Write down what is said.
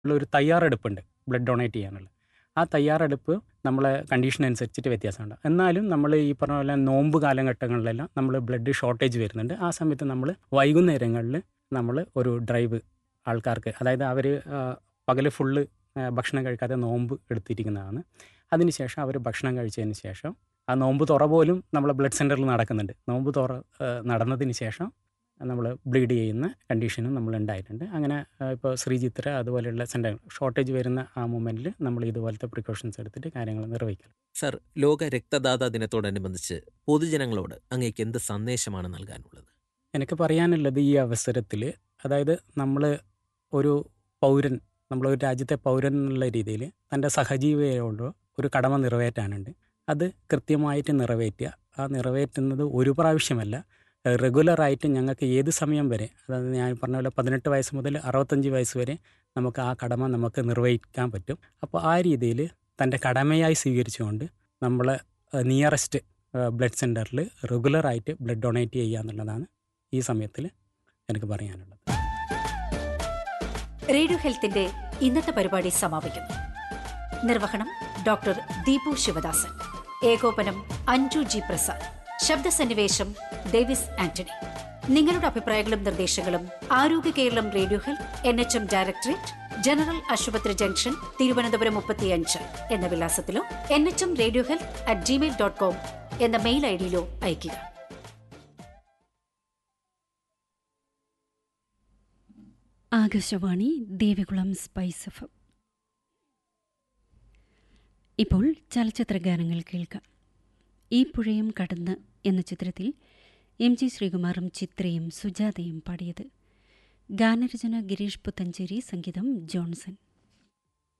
ഉള്ള ഒരു തയ്യാറെടുപ്പുണ്ട് blood donate ചെയ്യാനുള്ള ആ തയ്യാറെടുപ്പ് നമ്മളെ കണ്ടീഷൻ അനുസരിച്ചിട്ട് വ്യത്യാസമുണ്ട് എന്നാലും നമ്മൾ ഈ പറഞ്ഞ പോലെ നോമ്പ് കാലഘട്ടങ്ങളിലെല്ലാം നമ്മൾ ബ്ലഡ് ഷോർട്ടേജ് വരുന്നുണ്ട് ആ സമയത്ത് നമ്മൾ വൈകുന്നേരങ്ങളിൽ നമ്മൾ ഒരു ഡ്രൈവ് ആൾക്കാർക്ക് അതായത് അവർ പകൽ ഫുള്ള് ഭക്ഷണം കഴിക്കാതെ നോമ്പ് എടുത്തിരിക്കുന്നതാണ് അതിനുശേഷം അവർ ഭക്ഷണം കഴിച്ചതിന് ശേഷം ആ നോമ്പ് തുറ പോലും നമ്മളെ ബ്ലഡ് സെൻറ്ററിൽ നടക്കുന്നുണ്ട് നോമ്പ് തുറ നടന്നതിന് ശേഷം നമ്മൾ ബ്ലീഡ് ചെയ്യുന്ന കണ്ടീഷനും നമ്മൾ ഉണ്ടായിട്ടുണ്ട് അങ്ങനെ ഇപ്പോൾ ശ്രീചിത്ര അതുപോലെയുള്ള സെൻറ്റർ ഷോർട്ടേജ് വരുന്ന ആ മൊമെൻറ്റിൽ നമ്മൾ ഇതുപോലത്തെ പ്രിക്കോഷൻസ് എടുത്തിട്ട് കാര്യങ്ങൾ നിർവഹിക്കണം സർ ലോക രക്തദാതാ ദിനത്തോടനുബന്ധിച്ച് പൊതുജനങ്ങളോട് അങ്ങേക്ക് എന്ത് സന്ദേശമാണ് നൽകാനുള്ളത് എനിക്ക് പറയാനുള്ളത് ഈ അവസരത്തിൽ അതായത് നമ്മൾ ഒരു പൗരൻ നമ്മളൊരു രാജ്യത്തെ പൗരൻ എന്നുള്ള രീതിയിൽ തൻ്റെ സഹജീവിയോട് ഒരു കടമ നിറവേറ്റാനുണ്ട് അത് കൃത്യമായിട്ട് നിറവേറ്റുക ആ നിറവേറ്റുന്നത് ഒരു പ്രാവശ്യമല്ല റെഗുലറായിട്ട് ഞങ്ങൾക്ക് ഏത് സമയം വരെ അതായത് ഞാൻ പറഞ്ഞ പോലെ പതിനെട്ട് വയസ്സ് മുതൽ അറുപത്തഞ്ച് വയസ്സ് വരെ നമുക്ക് ആ കടമ നമുക്ക് നിർവഹിക്കാൻ പറ്റും അപ്പോൾ ആ രീതിയിൽ തൻ്റെ കടമയായി സ്വീകരിച്ചുകൊണ്ട് നമ്മൾ നിയറസ്റ്റ് ബ്ലഡ് സെൻറ്ററിൽ റെഗുലറായിട്ട് ബ്ലഡ് ഡൊണേറ്റ് ചെയ്യുക എന്നുള്ളതാണ് ഈ സമയത്തിൽ എനിക്ക് പറയാനുള്ളത് റേഡിയോ ഹെൽത്തിന്റെ ഇന്നത്തെ പരിപാടി സമാപിക്കുന്നു നിർവഹണം ഡോക്ടർ ദീപു ശിവദാസൻ ഏകോപനം അഞ്ജു ജി പ്രസാദ് ശബ്ദസന്നിവേശം ഡേവിസ് ആന്റണി നിങ്ങളുടെ അഭിപ്രായങ്ങളും നിർദ്ദേശങ്ങളും Arogya Keralam radio health N H M directorate general ആശുപത്രി ജംഗ്ഷൻ തിരുവനന്തപുരം മുപ്പത്തിയഞ്ച് എന്ന വിലാസത്തിലോ N H M radio health at Gmail dot com എന്ന മെയിൽ ഐ ഡിയിലോ അയയ്ക്കുക ആകാശവാണി ദേവികുളം സ്പൈസ് എഫ് ഇപ്പോൾ ചലച്ചിത്ര ഗാനങ്ങൾ കേൾക്കാം ഈ പുഴയും കടന്ന് എന്ന ചിത്രത്തിൽ എം ജി ശ്രീകുമാറും ചിത്രയും സുജാതയും പാടിയത് ഗാനരചന ഗിരീഷ് പുത്തഞ്ചേരി സംഗീതം ജോൺസൺ